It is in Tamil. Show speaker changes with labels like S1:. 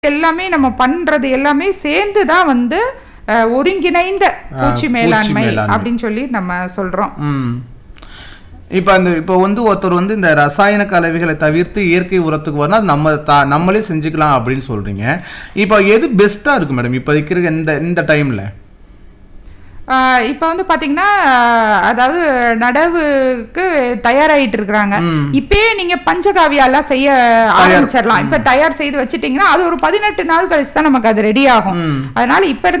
S1: எல்லாமே நம்ம பண்றது எல்லாமே சேர்ந்து தான் வந்து அஹ், ஒருங்கிணைந்த பூச்சி மேலாண்மை
S2: மேலாண்மை.
S1: அப்படின்னு சொல்லி நம்ம சொல்றோம்
S2: ம் இப்போ அந்த இப்போ வந்து ஒருத்தர் வந்து இந்த ரசாயன கலவைகளை தவிர்த்து இயற்கை உரத்துக்கு வரணும் அது நம்ம தா நம்மளே செஞ்சுக்கலாம் அப்படின்னு சொல்றீங்க இப்போ எது பெஸ்ட்டாக இருக்கு மேடம் இப்போ இருக்கிற இந்த இந்த டைமில்
S1: ஆஹ் இப்ப வந்து பாத்தீங்கன்னா ஆஹ் அதாவது நடவுக்கு தயாராயிட்டு இருக்கிறாங்க
S2: ம்.
S1: இப்பயே நீங்க பஞ்சகாவியா எல்லாம் செய்ய ஆரம்பிச்சிடலாம் இப்ப தயார் செய்து வச்சிட்டீங்கன்னா அது ஒரு பதினெட்டு நாள் கழிச்சு தான் நமக்கு அது ரெடி ஆகும்
S2: ம்
S1: அதனால இப்ப இருந்து